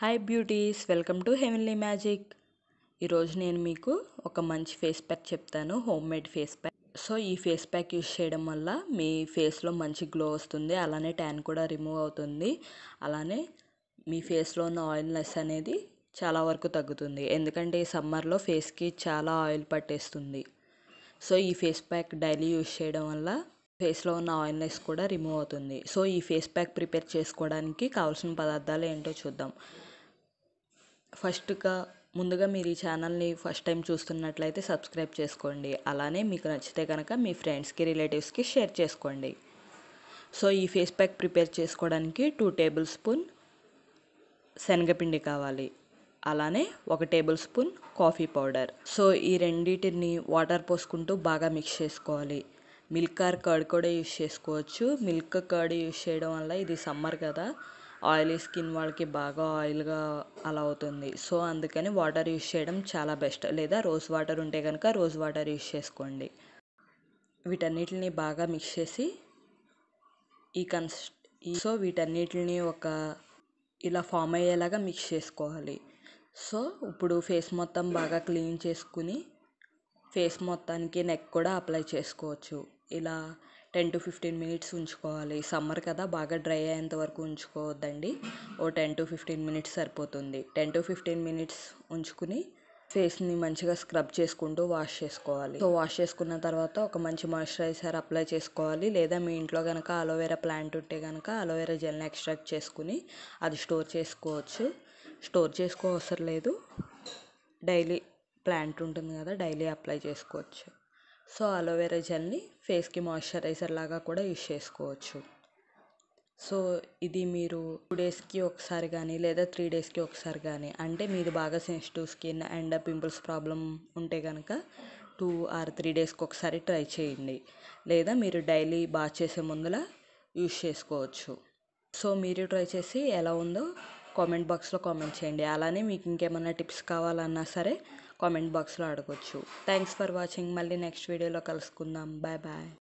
hi beauties welcome to Heavenly Magic ఈరోజు నేను మీకు ఒక మంచి ఫేస్ ప్యాక్ చెప్తాను home made face pack so ఈ ఫేస్ ప్యాక్ యూస్ చేయడం వల్ల మీ ఫేస్లో మంచి గ్లో వస్తుంది అలానే ట్యాన్ కూడా రిమూవ్ అవుతుంది అలానే మీ ఫేస్లో ఉన్న ఆయిల్నెస్ అనేది చాలా వరకు తగ్గుతుంది ఎందుకంటే ఈ సమ్మర్లో ఫేస్కి చాలా ఆయిల్ పట్టేస్తుంది సో ఈ ఫేస్ ప్యాక్ డైలీ యూస్ చేయడం వల్ల ఫేస్లో ఉన్న ఆయిల్నెస్ కూడా రిమూవ్ అవుతుంది సో ఈ ఫేస్ ప్యాక్ ప్రిపేర్ చేసుకోవడానికి కావాల్సిన పదార్థాలు ఏంటో చూద్దాం ఫస్ట్గా ముందుగా మీరు ఈ ఛానల్ని ఫస్ట్ టైం చూస్తున్నట్లయితే సబ్స్క్రైబ్ చేసుకోండి అలానే మీకు నచ్చితే కనుక మీ ఫ్రెండ్స్కి రిలేటివ్స్కి షేర్ చేసుకోండి సో ఈ ఫేస్ ప్యాక్ ప్రిపేర్ చేసుకోవడానికి టూ టేబుల్ స్పూన్ శనగపిండి కావాలి అలానే ఒక tablespoon coffee powder so ఈ రెండింటిని వాటర్ పోసుకుంటూ బాగా మిక్స్ చేసుకోవాలి మిల్క్ ఆర్ కర్డ్ కూడా యూస్ చేసుకోవచ్చు మిల్క్ కర్డ్ యూస్ చేయడం వల్ల ఇది సమ్మర్ కదా ఆయిలీ స్కిన్ వాళ్ళకి బాగా ఆయిల్గా అలా అవుతుంది సో అందుకని వాటర్ యూస్ చేయడం చాలా బెస్ట్ లేదా రోజ్ వాటర్ ఉంటే కనుక రోజ్ వాటర్ యూస్ చేసుకోండి వీటన్నిటిని బాగా మిక్స్ చేసి ఈ కన్స్ సో వీటన్నిటిని ఒక ఇలా ఫామ్ అయ్యేలాగా మిక్స్ చేసుకోవాలి సో ఇప్పుడు ఫేస్ మొత్తం బాగా క్లీన్ చేసుకుని ఫేస్ మొత్తానికి నెక్ కూడా అప్లై చేసుకోవచ్చు ఇలా టెన్ టు ఫిఫ్టీన్ మినిట్స్ ఉంచుకోవాలి సమ్మర్ కదా బాగా డ్రై అయ్యేంత వరకు ఉంచుకోవద్దండి ఓ టెన్ టు ఫిఫ్టీన్ మినిట్స్ సరిపోతుంది టెన్ టు ఫిఫ్టీన్ మినిట్స్ ఉంచుకుని ఫేస్ని మంచిగా స్క్రబ్ చేసుకుంటూ వాష్ చేసుకోవాలి సో వాష్ చేసుకున్న తర్వాత ఒక మంచి మాయిశ్చరైజర్ అప్లై చేసుకోవాలి లేదా మీ ఇంట్లో కనుక అలోవెరా ప్లాంట్ ఉంటే కనుక అలోవెరా జెల్ని ఎక్స్ట్రాక్ట్ చేసుకుని అది స్టోర్ చేసుకోవచ్చు స్టోర్ చేసుకో అవసరం లేదు డైలీ ప్లాంట్ ఉంటుంది కదా డైలీ అప్లై చేసుకోవచ్చు సో అలోవెరా జెల్ని ఫేస్కి మాయిశ్చరైజర్ లాగా కూడా యూస్ చేసుకోవచ్చు సో ఇది మీరు టూ డేస్కి ఒకసారి కానీ లేదా త్రీ డేస్కి ఒకసారి కానీ అంటే మీది బాగా sensitive skin and pimples problem ఉంటే కనుక టూ ఆర్ త్రీ డేస్కి ఒకసారి ట్రై చేయండి లేదా మీరు డైలీ బాత్ చేసే ముందర యూస్ చేసుకోవచ్చు సో మీరు ట్రై చేసి ఎలా ఉందో కామెంట్ బాక్స్లో కామెంట్ చేయండి అలానే మీకు ఇంకేమైనా టిప్స్ కావాలన్నా సరే కామెంట్ బాక్స్లో అడగొచ్చు థ్యాంక్స్ ఫర్ వాచింగ్ మళ్ళీ నెక్స్ట్ వీడియోలో కలుసుకుందాం బాయ్ బాయ్